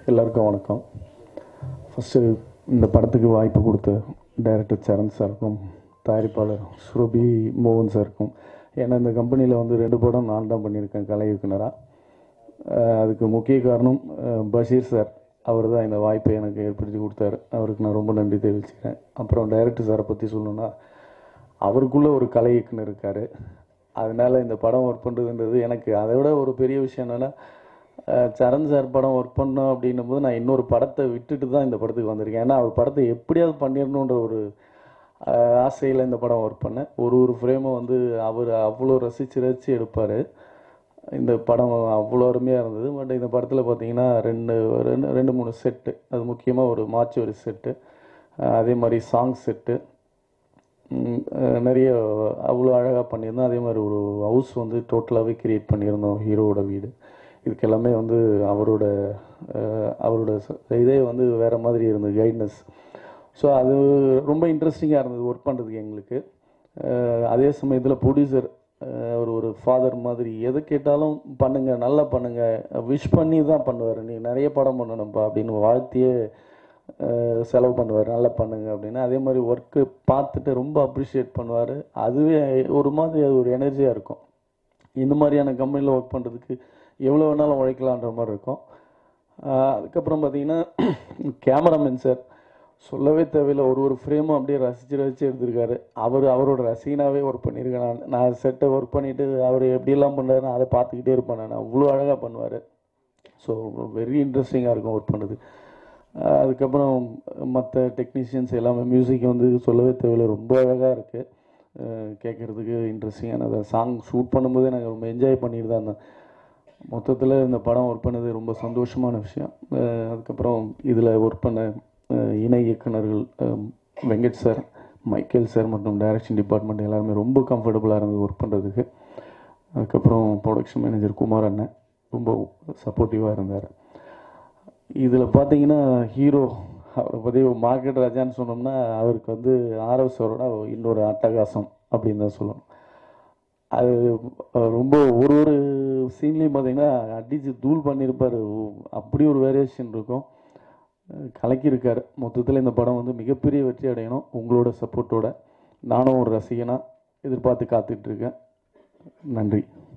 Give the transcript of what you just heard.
எல்லாருக்கும் வணக்கம் ஃபஸ்ட்டு இந்த படத்துக்கு வாய்ப்பு கொடுத்த டைரக்டர் சரண் சாருக்கும் தயாரிப்பாளர் சுரபி மோகன் சாருக்கும் ஏன்னா இந்த கம்பெனியில் வந்து ரெண்டு படம் நான் தான் பண்ணியிருக்கேன் கலை இயக்குனராக அஹ் அதுக்கு முக்கிய காரணம் அஹ் பஷீர் சார் அவர் தான் இந்த வாய்ப்பை எனக்கு ஏற்படுத்தி கொடுத்தாரு அவருக்கு நான் ரொம்ப நன்றி தெரிவிச்சுக்கிறேன் அப்புறம் டைரக்டர் சாரை பற்றி சொல்லணும்னா அவருக்குள்ள ஒரு கலை இயக்குனர் இருக்கார் அதனால இந்த படம் ஒர்க் பண்ணுறதுன்றது எனக்கு அதை விட ஒரு பெரிய விஷயம் என்னென்னா சரண் சார் படம் ஒர்க் பண்ணோம் அப்படின்னும் போது நான் இன்னொரு படத்தை விட்டுட்டு தான் இந்த படத்துக்கு வந்திருக்கேன் ஏன்னா அவர் படத்தை எப்படியாவது பண்ணிடணுன்ற ஒரு ஆசையில் இந்த படம் ஒர்க் பண்ணேன் ஒரு ஒரு ஃப்ரேமும் வந்து அவர் அவ்வளோ ரசித்து ரசித்து எடுப்பார் இந்த படம் அவ்வளோ அருமையாக இருந்தது பட் இந்த படத்தில் பார்த்தீங்கன்னா ரெண்டு ரெண்டு ரெண்டு மூணு செட்டு அது முக்கியமாக ஒரு மாச்சு ஒரு செட்டு அதே மாதிரி சாங் செட்டு ம், அஹ் நிறைய அவ்வளோ அழகாக பண்ணியிருந்தோம் அதே மாதிரி ஒரு ஹவுஸ் வந்து டோட்டலாகவே கிரியேட் பண்ணியிருந்தோம் ஹீரோவோட வீடு இதுக்கு எல்லாமே வந்து அவரோட அஹ், அவரோட ச- இதே வந்து வேறு மாதிரி இருந்தது கைட்னஸ் ஸோ அது ரொம்ப இன்ட்ரெஸ்டிங்காக இருந்தது ஒர்க் பண்ணுறதுக்கு எங்களுக்கு அஹ், அதே சமயத்தில் ப்ரொடியூசர் அவர் ஒரு ஃபாதர் மாதிரி எது கேட்டாலும் பண்ணுங்க நல்லா பண்ணுங்க விஷ் பண்ணி தான் பண்ணுவார் நீ நிறைய படம் பண்ணணும்ப்பா அப்படின்னு வாழ்த்தியே அஹ், செலவு பண்ணுவார் நல்லா பண்ணுங்க அப்படின்னு அதே மாதிரி ஒர்க்கு பார்த்துட்டு ரொம்ப அப்ரிஷியேட் பண்ணுவார் அதுவே ஒரு மாதிரி அது ஒரு எனர்ஜியாக இருக்கும் இந்த மாதிரியான கம்பெனியில் ஒர்க் பண்ணுறதுக்கு எவ்வளோ வேணாலும் உழைக்கலான்ற மாதிரி இருக்கும் ஆஹ் அதுக்கப்புறம் பார்த்தீங்கன்னா கேமராமேன் சார் சொல்லவே தேவையில்லை ஒரு ஒரு ஃப்ரேமும் அப்படியே ரசித்து ரசித்து எடுத்திருக்காரு அவர் அவரோட ரசிகனாகவே ஒர்க் பண்ணியிருக்கேன் நான் நான் செட்டை ஒர்க் பண்ணிவிட்டு அவர் எப்படியெல்லாம் பண்ணாரு நான் அதை பார்த்துக்கிட்டே இருப்பேன் நான் அவ்வளோ அழகாக பண்ணுவார் ஸோ வெரி இன்ட்ரெஸ்டிங்காக இருக்கும் ஒர்க் பண்ணுறது ஆஹ் அதுக்கப்புறம் மற்ற டெக்னீஷியன்ஸ் எல்லாமே மியூசிக் வந்து சொல்லவே தேவையில்லை ரொம்ப அழகாக இருக்குது கேட்குறதுக்கு இன்ட்ரெஸ்டிங்கான சாங் ஷூட் பண்ணும்போதே நாங்கள் ரொம்ப என்ஜாய் பண்ணிட்டு தான் இருந்தேன் மொத்தத்தில் இந்த படம் ஒர்க் பண்ணது ரொம்ப சந்தோஷமான விஷயம் அஹ் அதுக்கப்புறம் இதில் ஒர்க் பண்ண அஹ் இணை இயக்குனர்கள் அஹ் வெங்கட் சார் மைக்கேல் சார் மற்றும் டைரக்ஷன் டிபார்ட்மெண்ட் எல்லாருமே ரொம்ப கம்ஃபர்டபுளாக இருந்தது ஒர்க் பண்ணுறதுக்கு அதுக்கப்புறம் ப்ரொடக்ஷன் மேனேஜர் குமார் அண்ணன் ரொம்ப சப்போர்ட்டிவாக இருந்தார் இதில் பார்த்தீங்கன்னா ஹீரோ அவரை பற்றி மார்க்கெட் ராஜான்னு சொன்னோம்னா அவருக்கு வந்து ஆரவ் சாரோட இன்னொரு அட்டகாசம் அப்படின்னு தான் சொல்லணும் அது அஹ், ரொம்ப ஒரு ஒரு சீன்லேயும் பார்த்தீங்கன்னா அடித்து தூள் பண்ணியிருப்பார் அப்படி ஒரு வேரியேஷன் இருக்கும் அஹ், கலக்கியிருக்காரு மொத்தத்தில் இந்த படம் வந்து மிகப்பெரிய வெற்றி அடையணும் உங்களோட சப்போர்ட்டோட நானும் ஒரு ரசிகனாக எதிர்பார்த்து காத்துட்ருக்கேன் நன்றி